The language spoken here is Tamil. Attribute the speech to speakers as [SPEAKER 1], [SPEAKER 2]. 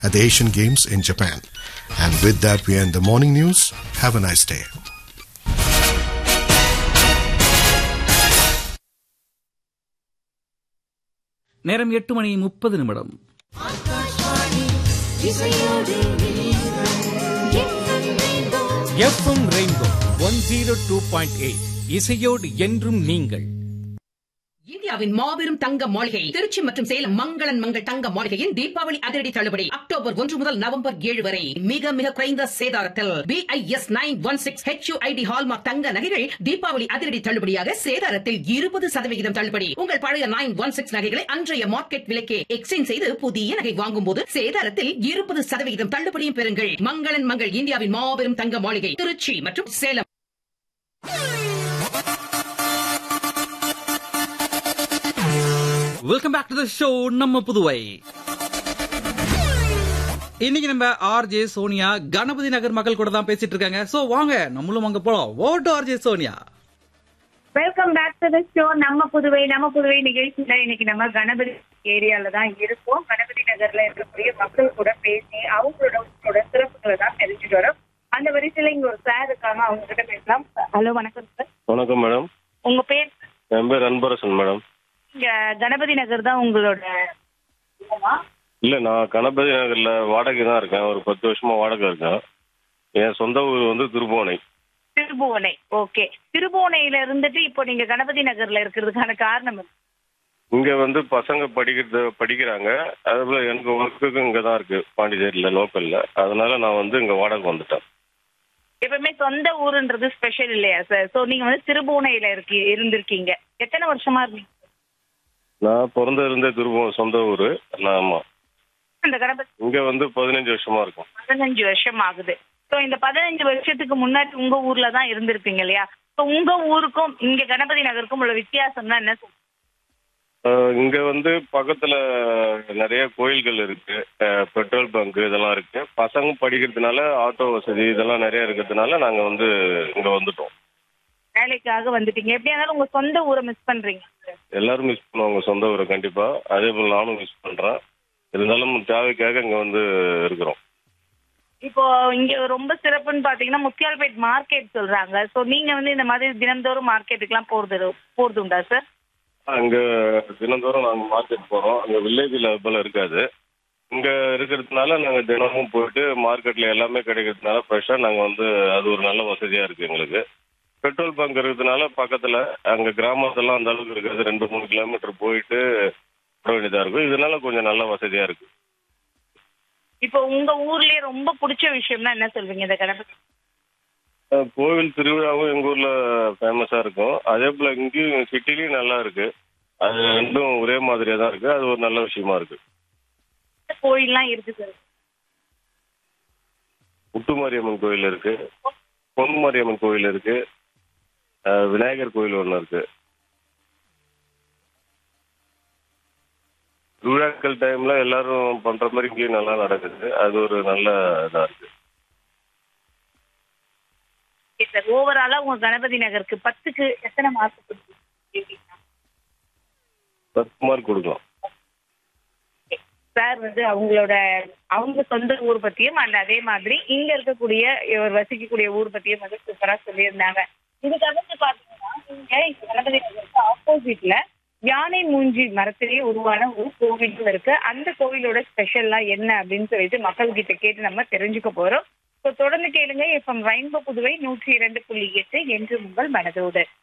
[SPEAKER 1] at the Asian Games in Japan. And with that, we end the morning news. Have a nice day.
[SPEAKER 2] நேரம் எட்டு மணி முப்பது நிமிடம்
[SPEAKER 3] FM Rainbow one zero two point eight இசையோடு என்றும் நீங்கள்
[SPEAKER 4] இந்தியாவின் மாபெரும் தங்க மாளிகை திருச்சி மற்றும் சேலம் மங்களன் மங்கள் தங்க மாளிகையின் தீபாவளி அதிரடி தள்ளுபடி அக்டோபர் ஒன்று முதல் நவம்பர் ஏழு வரை மிக மிக குறைந்த சேதாரத்தில் BIS nine one six HUID hallmark தங்க நகைகள் தீபாவளி அதிரடி தள்ளுபடியாக சேதாரத்தில் இருபது சதவிகிதம் தள்ளுபடி உங்கள் பழைய நைன் ஒன் சிக்ஸ் நகைகளை அன்றைய மார்க்கெட் விலைக்கே எக்ஸ்சேஞ்ச் செய்து புதிய நகை வாங்கும் போது சேதாரத்தில் இருபது சதவிகிதம் தள்ளுபடியும் பெறுங்கள் மங்களன் மங்கள் இந்தியாவின் மாபெரும் தங்க மாளிகை திருச்சி மற்றும் Salem
[SPEAKER 2] welcome back to the show நம்ம புதுவை இன்னைக்கு நம்ம ஆர்ஜே சோனியா கணபதி நகர் மக்கள் கூட தான் பேசிட்டு இருக்காங்க சோ வாங்க நம்மளும் அங்க போலாம் ஓட்டு RJ Sonia
[SPEAKER 5] welcome back to the show நம்ம புதுவை நம்ம புதுவை நிகழ்ச்சியில இன்னைக்கு நம்ம கணபதி ஏரியால தான் இருக்கோம் கணபதி நகர்ல இருக்கக்கூடிய மக்கள் கூட பேசி அவங்களோட ஊரோட சிறப்புகளை தான் தெரிஞ்சுட்டு வரோம் அந்த வரிசையில இங்க ஒரு சார் இருக்காங்க அவங்க கிட்ட பேசலாம் ஹலோ வணக்கம் சார்
[SPEAKER 6] வணக்கம் மேடம்
[SPEAKER 5] உங்க பேர்
[SPEAKER 6] என் பேர் அன்பரசன் மேடம்
[SPEAKER 5] இங்க கணபதி நகர் தான் உங்களோட இல்லமா?
[SPEAKER 6] இல்லை நான் கணபதி நகரில் வாடகை தான் இருக்கேன் ஒரு பத்து வருஷமா வாடகை இருக்கேன் என் சொந்த ஊர் வந்து திருபுவனை
[SPEAKER 5] திருபுவனை ஓகே திருபுவனையில இருந்துட்டு இப்போ நீங்க கணபதி நகர்ல இருக்கிறதுக்கான காரணம் என்ன?
[SPEAKER 6] இங்கே வந்து பசங்க படிக்கிறது படிக்கிறாங்க அதுபோல் எனக்கு ஒர்க்குக்கு இங்கே தான் இருக்குது பாண்டிச்சேரியில் லோக்கலில் அதனால நான் வந்து இங்கே வாடகை வந்துட்டேன்
[SPEAKER 5] எப்பவுமே சொந்த ஊருன்றது ஸ்பெஷல் இல்லையா சார் சோ நீங்க வந்து திருபுவனையில இருக்கி இருந்திருக்கீங்க எத்தனை வருஷமா இருந்தீங்க
[SPEAKER 6] நான் பிறந்ததுலேருந்தே திருபுவன் சொந்த ஊர் நான் ஆமாம்
[SPEAKER 5] இந்த கணபதி
[SPEAKER 6] இங்கே வந்து பதினஞ்சு வருஷமா இருக்கும்
[SPEAKER 5] பதினஞ்சு வருஷம் ஆகுது ஸோ இந்த பதினஞ்சு வருஷத்துக்கு முன்னாடி உங்க ஊர்ல தான் இருந்திருப்பீங்க இல்லையா ஸோ உங்க ஊருக்கும் இங்க கணபதி நகருக்கும் உள்ள வித்தியாசம்னா என்ன சொல்லுங்க
[SPEAKER 6] இங்கே வந்து பக்கத்தில் நிறைய கோயில்கள் இருக்கு அஹ், பெட்ரோல் பங்க் இதெல்லாம் இருக்கு பசங்க படிக்கிறதுனால ஆட்டோ வசதி இதெல்லாம் நிறைய இருக்கிறதுனால நாங்கள் வந்து இங்கே வந்துட்டோம்
[SPEAKER 5] வேலைக்காக வந்துட்டீங்க எப்படியா இருந்தாலும் உங்க சொந்த ஊரை மிஸ் பண்றீங்க
[SPEAKER 6] எல்லாரும் மிஸ் பண்ணுவாங்க சொந்த ஊரை கண்டிப்பா அதே போல் நானும் மிஸ் பண்றேன் இருந்தாலும் தேவைக்காக இங்க வந்து இருக்கிறோம்
[SPEAKER 5] இப்போ இங்க ரொம்ப சிறப்புன்னு பாத்தீங்கன்னா முத்தியால்பேட் மார்க்கெட் சொல்றாங்க ஸோ நீங்க வந்து இந்த மாதிரி தினந்தோறும் மார்க்கெட்டுக்கெல்லாம் போறது போறது உண்டா சார்
[SPEAKER 6] அங்க தினந்தோறும் நாங்க மார்க்கெட் போறோம் அங்க வில்லேஜில் போல இருக்காது இங்க இருக்கிறதுனால நாங்க தினமும் போயிட்டு மார்க்கெட்ல எல்லாமே கிடைக்கிறதுனால ஃப்ரெஷ்ஷா நாங்க வந்து அது ஒரு நல்ல வசதியா இருக்கு எங்களுக்கு பெட்ரோல் பங்க் இருக்கிறதுனால பக்கத்துல அங்க கிராமத்தெல்லாம் அந்த அளவுக்கு இருக்காது ரெண்டு மூணு கிலோமீட்டர் போயிட்டு போட வேண்டியதா இருக்கும் இதனால கொஞ்சம் நல்ல வசதியா இருக்கு
[SPEAKER 5] இப்போ உங்க ஊர்லயே ரொம்ப பிடிச்ச விஷயம்னா என்ன சொல்வீங்க இந்த கணபதி
[SPEAKER 6] அஹ் கோவில் திருவிழாவும் எங்க ஊர்ல ஃபேமஸா இருக்கும் அதே போல இங்கேயும் சிட்டிலையும் நல்லா இருக்கு அது ரெண்டும் ஒரே மாதிரியா தான் இருக்கு அது ஒரு நல்ல விஷயமா இருக்கு
[SPEAKER 5] கோயில்லாம் இருக்கு சார்
[SPEAKER 6] முத்துமாரியம்மன் கோயில் இருக்கு பொன்மாரியம்மன் கோயில் இருக்கு அஹ் விநாயகர் கோயில் ஒன்று இருக்கு திருவிழாக்கள் டைம்ல எல்லாரும் பண்ற மாதிரி இங்கேயும் நல்லா நடக்குது அது ஒரு நல்ல இதா இருக்கு
[SPEAKER 5] சார் ஓவராலா உங்க கணபதி நகருக்கு பத்துக்கு எத்தனை மார்க் கொடுப்பீங்க
[SPEAKER 6] பத்து மார்க் கொடுக்கலாம்
[SPEAKER 5] சார் வந்து அவங்களோட அவங்க சொந்த ஊர் பத்தியும் அண்ட் அதே மாதிரி இங்க இருக்கக்கூடிய இவர் வசிக்கக்கூடிய ஊர் பத்தியும் வந்து சூப்பரா சொல்லியிருந்தாங்க இது தவிர்த்து பாத்தீங்கன்னா இங்க இந்த கணபதி நகருக்கு ஆப்போசிட்ல யானை மூஞ்சி மரத்திலேயே உருவான ஒரு கோவிலும் இருக்கு அந்த கோவிலோட ஸ்பெஷல்லாம் என்ன அப்படின்னு சொல்லிட்டு மக்கள் கிட்ட கேட்டு நம்ம தெரிஞ்சுக்க போறோம் ஸோ தொடர்ந்து கேளுங்க எஃப்எம் ரெயின்போ புதுவை நூற்றி இரண்டு புள்ளி எட்டு என்று உங்கள் மனதோடு